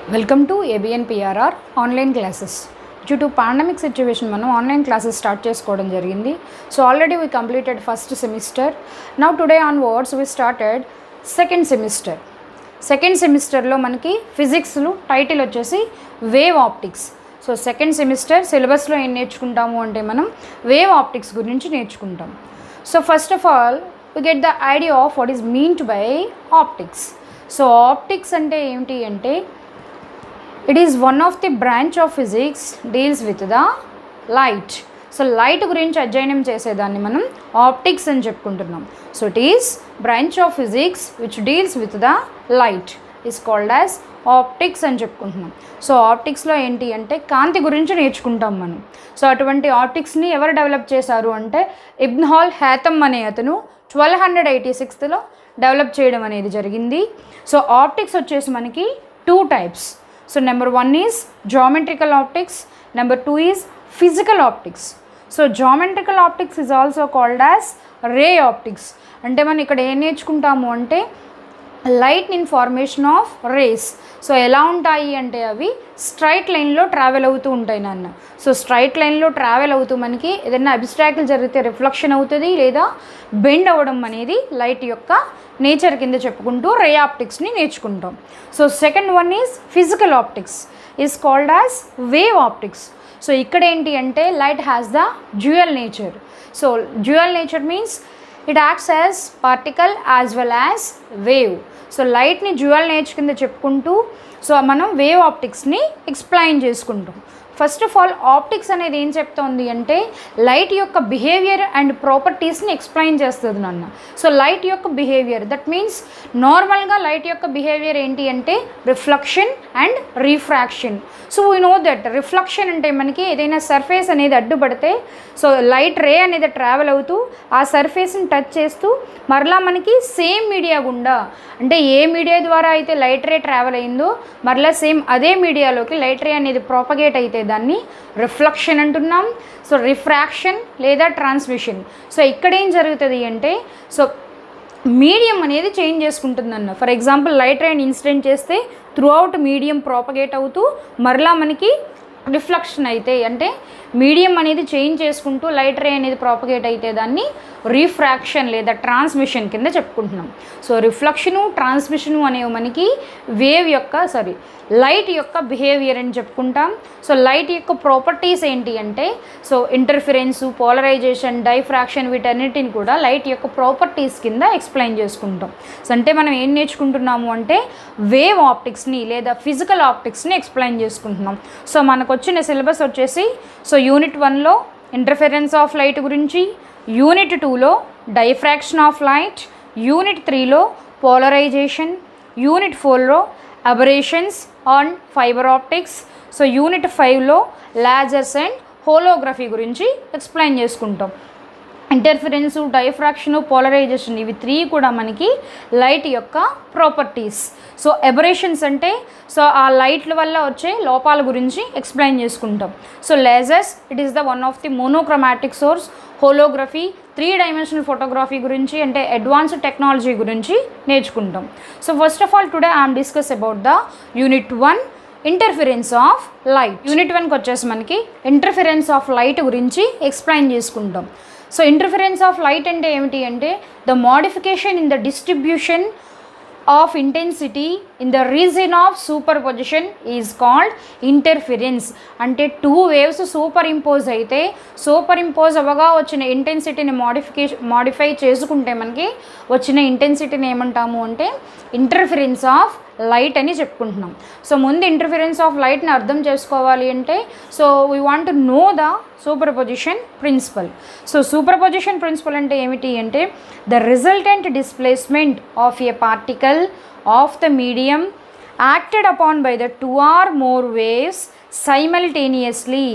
welcome to ABN PRR online classes due to pandemic situation మనం online classes start చేసుకోవడం జరిగింది so already we completed first semester now today onwards we started second semester second సెమిస్టర్లో మనకి ఫిజిక్స్లో title వచ్చేసి wave optics so second semester సిలబస్లో ఏం నేర్చుకుంటాము అంటే మనం వేవ్ ఆప్టిక్స్ గురించి నేర్చుకుంటాం so first of all we get the idea of what is meant by optics so optics అంటే ఏమిటి అంటే it is one of the branch of physics deals with the light so light గురించి అధ్యయనం చేసేదాన్ని మనం optics అని చెప్పుకుంటున్నాం so it is branch of physics which deals with the light is called as optics అని చెప్పుకుంటున్నాం సో ఆప్టిక్స్లో ఏంటి అంటే కాంతి గురించి నేర్చుకుంటాం మనం సో అటువంటి ఆప్టిక్స్ని ఎవరు డెవలప్ చేశారు అంటే ఇబ్న్హాల్ హ్యాతమ్ అనే అతను ట్వెల్వ్ హండ్రెడ్ ఎయిటీ సిక్స్త్లో డెవలప్ చేయడం అనేది జరిగింది సో ఆప్టిక్స్ వచ్చేసి మనకి two types so number one is geometrical optics number two is physical optics so geometrical optics is also called as ray optics అంటే మనం ఇక్కడ ఏం నేర్చుకుంటాము అంటే light in formation of rays so ఎలా ఉంటాయి అంటే అవి స్ట్రైట్ లైన్లో ట్రావెల్ అవుతూ ఉంటాయి నాన్న సో స్ట్రైట్ లైన్లో ట్రావెల్ అవుతూ మనకి ఏదైనా అబ్స్ట్రాక్ట్లు జరిగితే రిఫ్లెక్షన్ అవుతుంది లేదా బెండ్ అవ్వడం అనేది లైట్ యొక్క నేచర్ కింద చెప్పుకుంటూ రే ఆప్టిక్స్ని నేర్చుకుంటాం so second one is physical optics is called as wave optics so ఇక్కడ ఏంటి అంటే light has the dual nature so dual nature means it acts as particle as well as wave so లైట్ని dual nature కింద చెప్పుకుంటూ so మనం wave ఆప్టిక్స్ని explain చేసుకుంటాం first of all optics అనేది ఏం చెప్తోంది అంటే లైట్ యొక్క బిహేవియర్ అండ్ ప్రాపర్టీస్ని ఎక్స్ప్లెయిన్ చేస్తుంది నాన్న సో లైట్ యొక్క బిహేవియర్ దట్ మీన్స్ నార్మల్గా లైట్ యొక్క బిహేవియర్ ఏంటి అంటే reflection and refraction so we know that reflection అంటే మనకి ఏదైనా సర్ఫేస్ అనేది అడ్డుపడితే సో లైట్ రే అనేది ట్రావెల్ అవుతూ ఆ సర్ఫేస్ని టచ్ చేస్తూ మరలా మనకి సేమ్ మీడియా గుండా అంటే ఏ మీడియా ద్వారా అయితే లైట్ రే ట్రావెల్ అయిందో మరలా సేమ్ అదే మీడియాలోకి లైట్ రే అనేది ప్రాపగేట్ అయితే దాన్ని రిఫ్లెక్షన్ అంటున్నాం సో రిఫ్రాక్షన్ లేదా ట్రాన్స్మిషన్ సో ఇక్కడ ఏం జరుగుతుంది అంటే సో మీడియం అనేది చేంజ్ చేసుకుంటుందన్న for example light ray incident చేస్తే త్రూ అవుట్ మీడియం ప్రాపగేట్ అవుతూ మరలా మనకి రిఫ్లెక్షన్ అయితే అంటే మీడియం అనేది చేంజ్ చేసుకుంటూ లైట్ రే అనేది ప్రాపగేట్ అయితే దాన్ని రీఫ్రాక్షన్ లేదా ట్రాన్స్మిషన్ కింద చెప్పుకుంటున్నాం సో రిఫ్లెక్షను ట్రాన్స్మిషను అనేవి మనకి వేవ్ యొక్క సారీ లైట్ యొక్క బిహేవియర్ అని చెప్పుకుంటాం సో లైట్ యొక్క ప్రాపర్టీస్ ఏంటి అంటే సో ఇంటర్ఫిరెన్సు పోలరైజేషన్ డైఫ్రాక్షన్ వీటన్నిటిని కూడా లైట్ యొక్క ప్రాపర్టీస్ కింద ఎక్స్ప్లెయిన్ చేసుకుంటాం సో అంటే మనం ఏం నేర్చుకుంటున్నాము అంటే వేవ్ ఆప్టిక్స్ని లేదా ఫిజికల్ ఆప్టిక్స్ని ఎక్స్ప్లెయిన్ చేసుకుంటున్నాం సో మనకు వచ్చిన సిలబస్ వచ్చేసి సో యూనిట్ వన్లో ఇంటర్ఫెరెన్స్ ఆఫ్ లైట్ గురించి యూనిట్ టూలో డైఫ్రాక్షన్ ఆఫ్ లైట్ యూనిట్ త్రీలో పోలరైజేషన్ యూనిట్ ఫోర్లో aberrations on fibre optics so unit ఫైవ్లో లాజర్స్ అండ్ హోలోగ్రఫీ గురించి ఎక్స్ప్లెయిన్ చేసుకుంటాం ఇంటర్ఫిరెన్సు డైఫ్రాక్షను పోలరైజేషన్ ఇవి త్రీ కూడా మనకి లైట్ యొక్క ప్రాపర్టీస్ సో ఎబరేషన్స్ అంటే సో ఆ లైట్ల వల్ల వచ్చే లోపాల గురించి ఎక్స్ప్లెయిన్ చేసుకుంటాం so lasers it is the one of the monochromatic source holography three dimensional photography గురించి అంటే అడ్వాన్స్డ్ టెక్నాలజీ గురించి నేర్చుకుంటాం so first of all today I'm discuss about the unit one interference of light unit వన్కి వచ్చేసి మనకి interference of light గురించి explain చేసుకుంటాం so interference of light అంటే ఏమిటి అంటే the modification in the distribution of intensity in the region of superposition is called interference అంటే two waves superimpose అయితే సూపర్ ఇంపోజ్ అవ్వగా వచ్చిన ఇంటెన్సిటీని మోడిఫికేషన్ మోడిఫై చేసుకుంటే మనకి వచ్చిన ఇంటెన్సిటీని ఏమంటాము అంటే ఇంటర్ఫిరెన్స్ ఆఫ్ లైట్ అని చెప్పుకుంటున్నాం సో ముందు ఇంటర్ఫిరెన్స్ ఆఫ్ లైట్ని అర్థం చేసుకోవాలి అంటే so we want know the superposition principle so superposition principle అంటే ఏమిటి అంటే the resultant displacement of a particle of the medium acted upon by the two or more waves simultaneously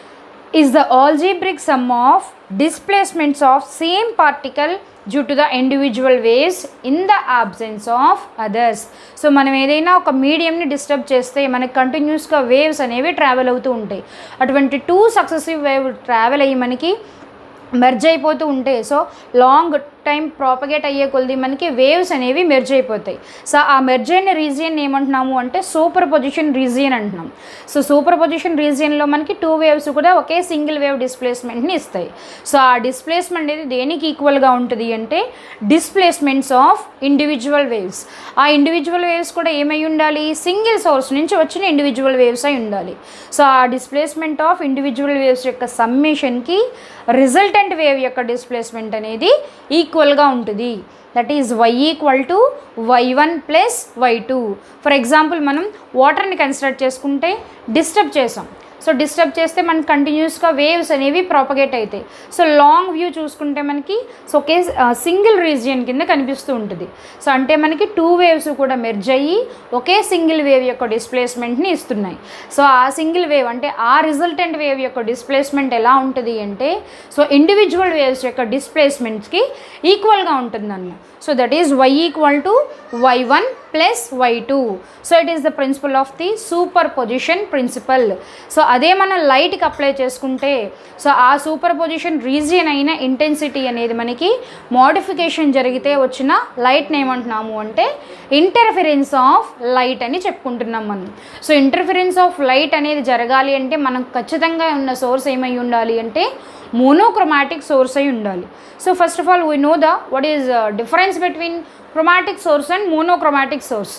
is the algebraic sum of displacements of same particle due to the individual waves in the absence of others so మనం ఏదైనా ఒక మీడియంని disturb చేస్తే మనకి కంటిన్యూస్గా waves అనేవి travel అవుతూ ఉంటాయి అటువంటి టూ సక్సెసివ్ వేవ్ ట్రావెల్ అయ్యి మనకి మెర్జ్ అయిపోతూ ఉంటే సో లాంగ్ టైం ప్రాపగేట్ అయ్యే కొలది మనకి వేవ్స్ అనేవి మెర్జ్ అయిపోతాయి సో ఆ మెర్జ్ అయిన రీజియన్ ఏమంటున్నాము అంటే సూపర్ పొజిషన్ రీజియన్ అంటున్నాం సో సూపర్ పొజిషన్ రీజియన్లో మనకి టూ వేవ్స్ కూడా ఒకే సింగిల్ వేవ్ డిస్ప్లేస్మెంట్ని ఇస్తాయి సో ఆ డిస్ప్లేస్మెంట్ అనేది దేనికి ఈక్వల్గా ఉంటుంది అంటే డిస్ప్లేస్మెంట్స్ ఆఫ్ ఇండివిజువల్ వేవ్స్ ఆ ఇండివిజువల్ వేవ్స్ కూడా ఏమై ఉండాలి సింగిల్ సోర్స్ నుంచి వచ్చిన ఇండివిజువల్ వేవ్స్ అయి ఉండాలి సో ఆ డిస్ప్లేస్మెంట్ ఆఫ్ ఇండివిజువల్ వేవ్స్ యొక్క సమ్మేషన్కి రిజల్టెంట్ వేవ్ యొక్క డిస్ప్లేస్మెంట్ అనేది ఈక్వల్గా ఉంటుంది that is Y equal to why one plus why two for example మనం వాటర్ని కన్సిడర్ చేసుకుంటే డిస్టర్బ్ చేసాం సో డిస్టర్బ్ చేస్తే మనకి కంటిన్యూస్గా వేవ్స్ అనేవి ప్రాపగేట్ అవుతాయి సో లాంగ్ వ్యూ చూసుకుంటే మనకి సో ఒకే సింగిల్ రీజియన్ కింద కనిపిస్తూ ఉంటుంది సో అంటే మనకి టూ వేవ్స్ కూడా మెర్జ్ అయ్యి ఒకే సింగిల్ వేవ్ యొక్క డిస్ప్లేస్మెంట్ని ఇస్తున్నాయి సో ఆ సింగిల్ వేవ్ అంటే ఆ రిజల్టెంట్ వేవ్ యొక్క డిస్ప్లేస్మెంట్ ఎలా ఉంటుంది అంటే సో ఇండివిజువల్ వేవ్స్ యొక్క డిస్ప్లేస్మెంట్స్కి ఈక్వల్గా ఉంటుందన్న so that is why equal to why one plus why two so it is the principle of the superposition principle so అదే మనం లైట్కి అప్లై చేసుకుంటే సో ఆ సూపర్ పొజిషన్ రీజియన్ అయిన ఇంటెన్సిటీ అనేది మనకి మోడిఫికేషన్ జరిగితే వచ్చిన లైట్ని ఏమంటున్నాము అంటే ఇంటర్ఫిరెన్స్ ఆఫ్ లైట్ అని చెప్పుకుంటున్నాం మనం సో ఇంటర్ఫిరెన్స్ ఆఫ్ లైట్ అనేది జరగాలి అంటే మనం ఖచ్చితంగా ఉన్న సోర్స్ ఏమై ఉండాలి అంటే మోనోక్రోమాటిక్ సోర్స్ అయి ఉండాలి so first of all we know the what is difference between chromatic source and monochromatic source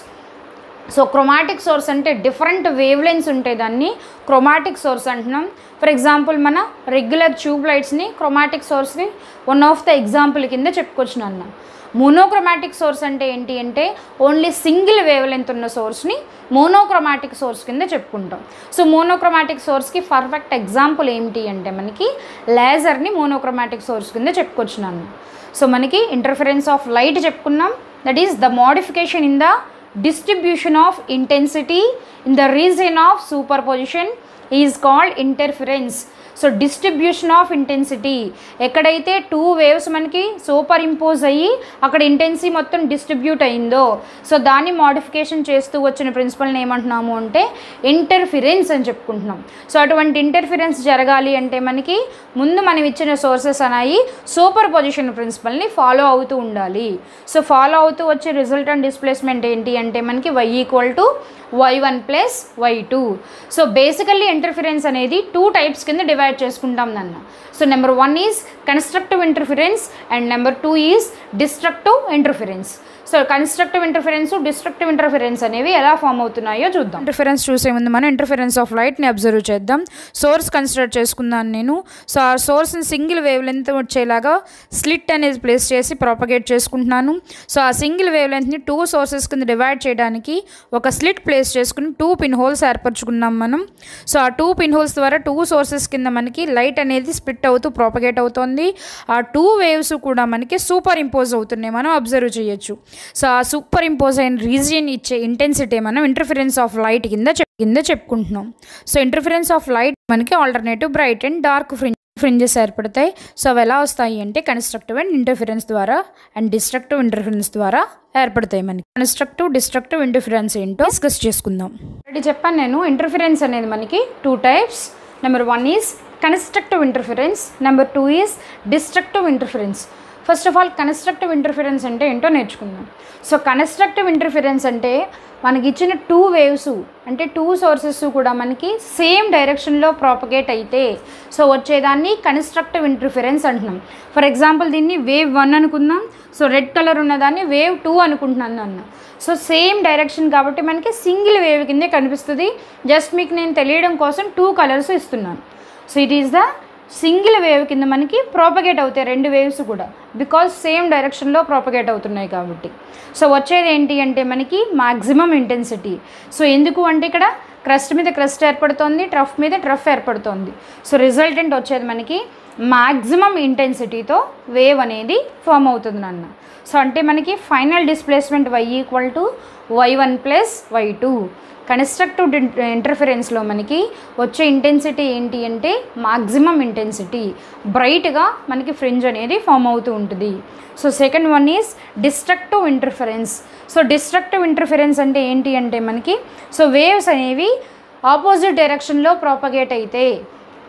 so chromatic source అంటే డిఫరెంట్ వేవ్ లెన్స్ ఉంటాయి దాన్ని క్రోమాటిక్ సోర్స్ అంటున్నాం ఫర్ ఎగ్జాంపుల్ మన రెగ్యులర్ ట్యూబ్ లైట్స్ని క్రోమాటిక్ సోర్స్ని one of the example కింద చెప్పుకోవచ్చు అన్న మోనోక్రోమాటిక్ సోర్స్ అంటే ఏంటి అంటే ఓన్లీ సింగిల్ వేవ్ లెంత్ ఉన్న సోర్స్ని మోనోక్రోమాటిక్ సోర్స్ కింద చెప్పుకుంటాం సో మోనోక్రోమాటిక్ సోర్స్కి పర్ఫెక్ట్ ఎగ్జాంపుల్ ఏంటి అంటే మనకి లేజర్ని మోనోక్రోమాటిక్ సోర్స్ కింద చెప్పుకొచ్చినాను సో మనకి ఇంటర్ఫరెన్స్ ఆఫ్ లైట్ చెప్పుకున్నాం that is the modification in the distribution of intensity in the region of superposition is called interference so distribution of intensity ఎక్కడైతే టూ వేవ్స్ మనకి సూపర్ ఇంపోజ్ అయ్యి అక్కడ ఇంటెన్సీ మొత్తం distribute అయిందో సో దాన్ని modification చేస్తూ వచ్చిన ప్రిన్సిపల్ని ఏమంటున్నాము అంటే ఇంటర్ఫిరెన్స్ అని చెప్పుకుంటున్నాం సో అటువంటి ఇంటర్ఫిరెన్స్ జరగాలి అంటే మనకి ముందు మనం ఇచ్చిన సోర్సెస్ అనేవి సూపర్ పొజిషన్ ప్రిన్సిపల్ని ఫాలో అవుతూ ఉండాలి సో ఫాలో అవుతూ వచ్చే రిజల్టెంట్ డిస్ప్లేస్మెంట్ ఏంటి అంటే మనకి y equal to why one plus why two so basically interference అనేది టూ టైప్స్ కింద డివైడ్ చేసుకుంటాం నన్ను so number one is constructive interference and number two is destructive interference so constructive interference destructive interference అనేవి ఎలా form అవుతున్నాయో చూద్దాం interference చూసే ముందు మనం ఇంటర్ఫిరెన్స్ ఆఫ్ లైట్ని అబ్జర్వ్ చేద్దాం సోర్స్ కన్సిడర్ చేసుకున్నాను నేను సో ఆ సోర్స్ని సింగిల్ వేవ్ లెంత్ వచ్చేలాగా స్లిట్ అనేది ప్లేస్ చేసి ప్రాపగేట్ చేసుకుంటున్నాను సో ఆ సింగిల్ వేవ్ లెంత్ని టూ సోర్సెస్ కింద డివైడ్ చేయడానికి ఒక స్లిట్ ప్లేస్ చేసుకుని టూ పిన్ హోల్స్ ఏర్పరచుకున్నాం మనం సో ఆ టూ పిన్ హోల్స్ ద్వారా టూ సోర్సెస్ కింద మనకి లైట్ అనేది స్ప్లిట్ అవుతూ ప్రాపగేట్ అవుతుంది ఆ టూ వేవ్స్ కూడా మనకి సూపర్ ఇంపోజ్ అవుతున్నాయి మనం అబ్జర్వ్ చేయొచ్చు సో ఆ సూపర్ ఇంపోజ్ అయిన రీజియన్ ఇచ్చే ఇంటెన్సిటీ మనం ఇంటర్ఫిరెన్స్ ఆఫ్ లైట్ కింద చెప్- కింద చెప్పుకుంటున్నాం సో ఇంటర్ఫిరెన్స్ ఆఫ్ లైట్ మనకి alternative bright and dark fringe fringes ఏర్పడతాయి సో అవి ఎలా వస్తాయి అంటే కన్స్ట్రక్టివ్ అండ్ ఇంటర్ఫిరెన్స్ ద్వారా అండ్ డిస్ట్రక్టివ్ ఇంటర్ఫిరెన్స్ ద్వారా ఏర్పడతాయి మనకి కన్స్ట్రక్టివ్ డిస్ట్రక్టివ్ ఇంటర్ఫిరెన్స్ ఏంటో డిస్కస్ చేసుకుందాం ఆల్రెడీ చెప్పాను నేను ఇంటర్ఫిరెన్స్ అనేది మనకి two types number one is constructive interference number two is destructive interference first of all constructive interference అంటే ఏంటో నేర్చుకుందాం సో కన్స్ట్రక్టివ్ ఇంటర్ఫిరెన్స్ అంటే మనకి ఇచ్చిన టూ వేవ్స్ అంటే టూ సోర్సెస్ కూడా మనకి సేమ్ డైరెక్షన్లో ప్రాపగేట్ అయితే సో వచ్చేదాన్ని కన్స్ట్రక్టివ్ ఇంటర్ఫిరెన్స్ అంటున్నాం ఫర్ ఎగ్జాంపుల్ దీన్ని వేవ్ వన్ అనుకుందాం సో రెడ్ కలర్ ఉన్నదాన్ని వేవ్ టూ అనుకుంటున్నాను అన్న సో సేమ్ డైరెక్షన్ కాబట్టి మనకి సింగిల్ వేవ్ కిందే కనిపిస్తుంది జస్ట్ మీకు నేను తెలియడం కోసం టూ కలర్స్ ఇస్తున్నాను so it is the single wave కింద మనకి ప్రాపగేట్ అవుతాయి రెండు వేవ్స్ కూడా బికాజ్ సేమ్ డైరెక్షన్లో ప్రాపగేట్ అవుతున్నాయి కాబట్టి సో వచ్చేది ఏంటి అంటే మనకి మాక్సిమం ఇంటెన్సిటీ సో ఎందుకు అంటే ఇక్కడ క్రస్ట్ మీద క్రస్ట్ ఏర్పడుతోంది ట్రఫ్ మీద ట్రఫ్ ఏర్పడుతోంది సో రిజల్టెంట్ వచ్చేది మనకి మాక్సిమం ఇంటెన్సిటీతో వేవ్ అనేది ఫామ్ అవుతుంది నాన్న సో అంటే మనకి final displacement y equal to why one plus why two constructive ఇంటర్ఫిరెన్స్లో మనకి వచ్చే ఇంటెన్సిటీ ఏంటి అంటే మాక్సిమం ఇంటెన్సిటీ బ్రైట్గా మనకి ఫ్రింజ్ అనేది ఫామ్ అవుతూ ఉంటుంది so second one is destructive interference so destructive interference అంటే ఏంటి అంటే మనకి సో వేవ్స్ అనేవి ఆపోజిట్ డైరెక్షన్లో ప్రాపగేట్ అయితే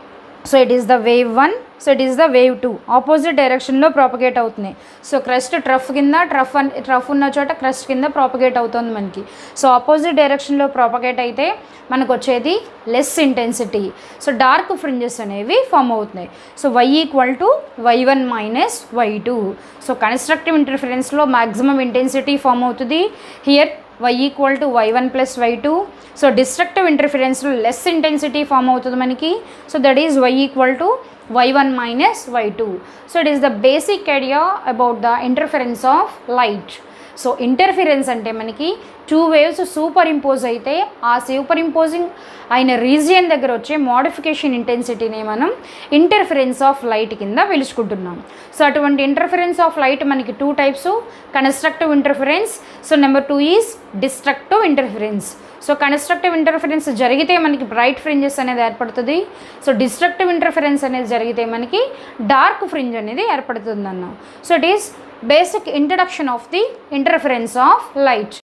so it is the wave one so it is the wave two opposite డైరెక్షన్లో ప్రాపగేట్ అవుతున్నాయి సో క్రస్ట్ ట్రఫ్ కింద ట్రఫ్ అన్ ట్రఫ్ ఉన్న చోట క్రస్ట్ కింద ప్రాపగేట్ అవుతుంది మనకి సో ఆపోజిట్ డైరెక్షన్లో ప్రాపగేట్ అయితే మనకు వచ్చేది less intensity so dark fringes అనేవి ఫామ్ అవుతున్నాయి so y equal to why one minus y two so constructive ఇంటర్ఫరెన్స్లో మ్యాక్సిమం ఇంటెన్సిటీ ఫామ్ అవుతుంది here y equal to why one plus why two so destructive ఇంటర్ఫిరెన్స్లో less intensity form అవుతుంది మనకి so that is why equal to why one minus y two so it is the basic idea about the interference of light so interference అంటే మనకి two waves superimpose అయితే ఆ super imposing అయిన region దగ్గర వచ్చే modification ఇంటెన్సిటీని మనం interference of light కింద పిలుచుకుంటున్నాం సో అటువంటి ఇంటర్ఫిరెన్స్ ఆఫ్ లైట్ మనకి two types constructive interference so number two is destructive interference so constructive interference జరిగితే మనకి బ్రైట్ ఫ్రింజెస్ అనేది ఏర్పడుతుంది సో డిస్ట్రక్టివ్ ఇంటర్ఫిరెన్స్ అనేది జరిగితే మనకి డార్క్ ఫ్రింజ్ అనేది ఏర్పడుతుంది అన్న so it is basic introduction of the interference of light